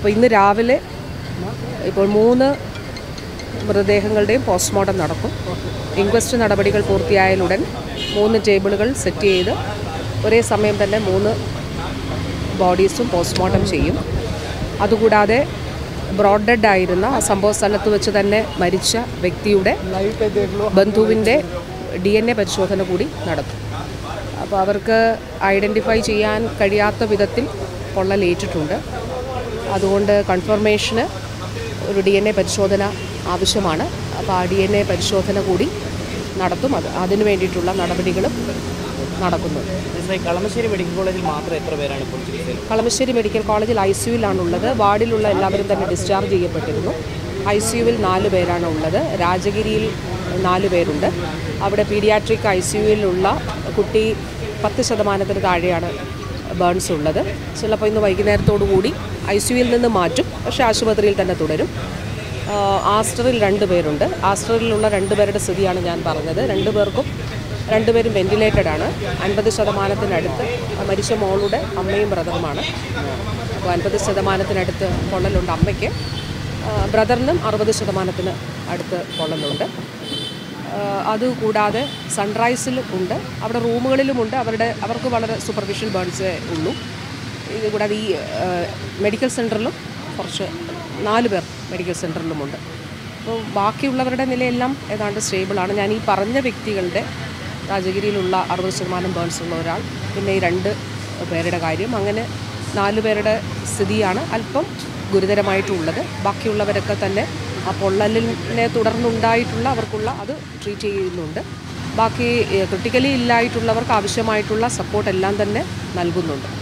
അപ്പോൾ ഇന്ന് രാവിലെ ഇപ്പോൾ മൂന്ന് മൃതദേഹങ്ങളുടെയും പോസ്റ്റ്മോർട്ടം നടക്കും ഇൻക്വസ്റ്റ് നടപടികൾ പൂർത്തിയായാലുടൻ മൂന്ന് ടേബിളുകൾ സെറ്റ് ചെയ്ത് ഒരേ സമയം തന്നെ മൂന്ന് ബോഡീസും പോസ്റ്റ്മോർട്ടം ചെയ്യും അതുകൂടാതെ ബ്രോഡ് ഡെഡ് ആയിരുന്ന ആ സംഭവ സ്ഥലത്ത് വെച്ച് തന്നെ മരിച്ച വ്യക്തിയുടെ ബന്ധുവിൻ്റെ ഡി എൻ എ പരിശോധന കൂടി നടത്തും അപ്പോൾ അവർക്ക് ഐഡൻറ്റിഫൈ ചെയ്യാൻ കഴിയാത്ത വിധത്തിൽ പൊള്ളലേറ്റിട്ടുണ്ട് അതുകൊണ്ട് കൺഫർമേഷന് ഒരു ഡി എൻ എ പരിശോധന ആവശ്യമാണ് അപ്പോൾ ആ ഡി എൻ എ പരിശോധന കൂടി നടത്തും അത് അതിനു വേണ്ടിയിട്ടുള്ള നടപടികളും നടക്കുന്നുണ്ട് മിസ്സേ കളമശ്ശേരി മെഡിക്കൽ കോളേജിൽ മാത്രം എത്ര പേരാണ് ഇപ്പോൾ ചികിത്സയിൽ കളമശ്ശേരി മെഡിക്കൽ കോളേജിൽ ഐ സിയുവിലാണുള്ളത് വാർഡിലുള്ള എല്ലാവരും തന്നെ ഡിസ്ചാർജ് ചെയ്യപ്പെട്ടിരുന്നു ഐ സിയുവിൽ നാല് പേരാണ് ഉള്ളത് രാജഗിരിയിൽ നാല് പേരുണ്ട് അവിടെ പീഡിയാട്രിക് ഐ സിയുവിലുള്ള കുട്ടി പത്ത് ശതമാനത്തിന് താഴെയാണ് ബേൺസ് ഉള്ളത് ചിലപ്പോൾ ഇന്ന് വൈകുന്നേരത്തോടു കൂടി ഐ സിയുവിൽ നിന്ന് മാറ്റും പക്ഷേ ആശുപത്രിയിൽ തന്നെ തുടരും ആഹ് ആസ്റ്ററിൽ രണ്ട് പേരുണ്ട് ആസ്റ്ററിലുള്ള രണ്ട് പേരുടെ സ്ഥിതിയാണ് ഞാൻ പറഞ്ഞത് രണ്ട് പേർക്കും രണ്ടുപേരും വെന്റിലേറ്റഡ് ആണ് അൻപത് ശതമാനത്തിനടുത്ത് മരിച്ച മോളുടെ അമ്മയും ബ്രദറുമാണ് അപ്പോൾ അൻപത് ശതമാനത്തിനടുത്ത് പൊള്ളലുണ്ട് അമ്മയ്ക്ക് ആഹ് ബ്രദറിനും അറുപത് ശതമാനത്തിന് അടുത്ത് പൊള്ളലുണ്ട് ആഹ് അതുകൂടാതെ സൺറൈസിലും ഉണ്ട് അവിടെ റൂമുകളിലുമുണ്ട് അവരുടെ അവർക്ക് വളരെ സൂപ്പർഫിഷ്യൽ ബേൺസേ ഉള്ളൂ ഇത് കൂടാതെ ഈ ആഹ് മെഡിക്കൽ സെൻറ്ററിലും കുറച്ച് നാല് പേർ മെഡിക്കൽ സെൻറ്ററിലുമുണ്ട് അപ്പോൾ ബാക്കിയുള്ളവരുടെ നിലയെല്ലാം ഏതാണ്ട് സ്റ്റേബിളാണ് ഞാൻ ഈ പറഞ്ഞ വ്യക്തികളുടെ രാജഗിരിയിലുള്ള അറുപത് ശതമാനം ബേൺസ് ഉള്ള ഒരാൾ പിന്നെ ഈ രണ്ട് പേരുടെ കാര്യം അങ്ങനെ നാല് പേരുടെ സ്ഥിതിയാണ് അല്പം ഗുരുതരമായിട്ടുള്ളത് ബാക്കിയുള്ളവരൊക്കെ തന്നെ ആ പൊള്ളലിനെ തുടർന്നുണ്ടായിട്ടുള്ള അവർക്കുള്ള അത് ട്രീറ്റ് ചെയ്യുന്നുണ്ട് ബാക്കി ക്രിട്ടിക്കലി ഇല്ലായിട്ടുള്ളവർക്ക് ആവശ്യമായിട്ടുള്ള സപ്പോർട്ട് എല്ലാം തന്നെ നൽകുന്നുണ്ട്